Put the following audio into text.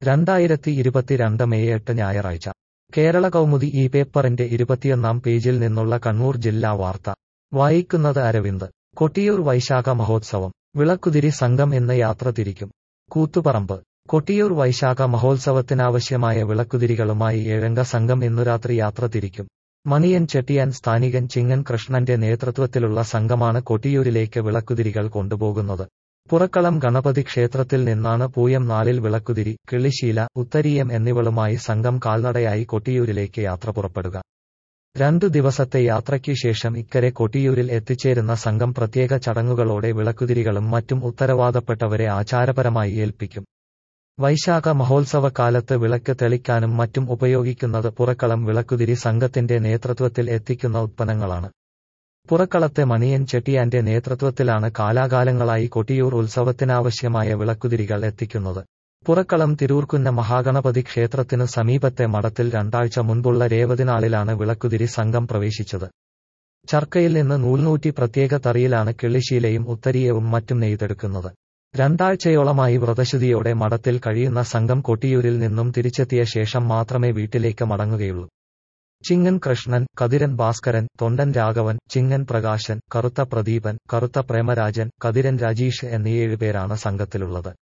രണ്ടായിരത്തി ഇരുപത്തിരണ്ട് മെയ് എട്ട് ഞായറാഴ്ച കേരള കൗമുദി ഈ പേപ്പറിന്റെ ഇരുപത്തിയൊന്നാം പേജിൽ നിന്നുള്ള കണ്ണൂർ ജില്ലാ വാർത്ത വായിക്കുന്നത് അരവിന്ദ് കൊട്ടിയൂർ വൈശാഖ മഹോത്സവം വിളക്കുതിരി സംഘം ഇന്ന് യാത്ര തിരിക്കും കൂത്തുപറമ്പ് കൊട്ടിയൂർ വൈശാഖ മഹോത്സവത്തിനാവശ്യമായ വിളക്കുതിരികളുമായി ഏഴംഗ സംഘം ഇന്നു രാത്രി യാത്ര തിരിക്കും മണിയൻ ചെട്ടിയാൻ സ്ഥാനികൻ ചിങ്ങൻ കൃഷ്ണന്റെ നേതൃത്വത്തിലുള്ള സംഘമാണ് കൊട്ടിയൂരിലേക്ക് വിളക്കുതിരികൾ കൊണ്ടുപോകുന്നത് പുറക്കളം ഗണപതി ക്ഷേത്രത്തിൽ നിന്നാണ് പൂയം നാലിൽ വിളക്കുതിരി കിളിശീല ഉത്തരീയം എന്നിവളുമായി സംഘം കാൽനടയായി കൊട്ടിയൂരിലേക്ക് യാത്ര പുറപ്പെടുക രണ്ടു ദിവസത്തെ യാത്രയ്ക്കു ശേഷം ഇക്കരെ കൊട്ടിയൂരിൽ എത്തിച്ചേരുന്ന സംഘം പ്രത്യേക ചടങ്ങുകളോടെ വിളക്കുതിരികളും മറ്റും ഉത്തരവാദപ്പെട്ടവരെ ആചാരപരമായി ഏൽപ്പിക്കും വൈശാഖ മഹോത്സവകാലത്ത് വിളക്ക് തെളിക്കാനും മറ്റും ഉപയോഗിക്കുന്നത് പുറക്കളം വിളക്കുതിരി സംഘത്തിന്റെ നേതൃത്വത്തിൽ എത്തിക്കുന്ന ഉത്പന്നങ്ങളാണ് പുറക്കളത്തെ മണിയൻ ചെട്ടിയാന്റെ നേതൃത്വത്തിലാണ് കാലാകാലങ്ങളായി കൊട്ടിയൂർ ഉത്സവത്തിനാവശ്യമായ വിളക്കുതിരികൾ എത്തിക്കുന്നത് പുറക്കളം തിരൂർക്കുന്ന മഹാഗണപതി ക്ഷേത്രത്തിനു സമീപത്തെ മഠത്തിൽ രണ്ടാഴ്ച മുൻപുള്ള രേവതിനാളിലാണ് വിളക്കുതിരി സംഘം പ്രവേശിച്ചത് ചർക്കയിൽ നിന്ന് നൂൽനൂറ്റി പ്രത്യേക തറിയിലാണ് കിള്ളിശീലയും ഉത്തരീയവും മറ്റും നെയ്തെടുക്കുന്നത് രണ്ടാഴ്ചയോളമായി വ്രതശുദ്ധിയോടെ മഠത്തിൽ കഴിയുന്ന സംഘം കൊട്ടിയൂരിൽ നിന്നും തിരിച്ചെത്തിയ ശേഷം മാത്രമേ വീട്ടിലേക്ക് മടങ്ങുകയുള്ളൂ ചിങ്ങൻ കൃഷ്ണൻ കതിരൻ ഭാസ്കരൻ തൊണ്ടൻ രാഘവൻ ചിങ്ങൻ പ്രകാശൻ കറുത്ത പ്രദീപൻ കറുത്ത പ്രേമരാജൻ കതിരൻ രാജീഷ് എന്നീ ഏഴുപേരാണ് സംഘത്തിലുള്ളത്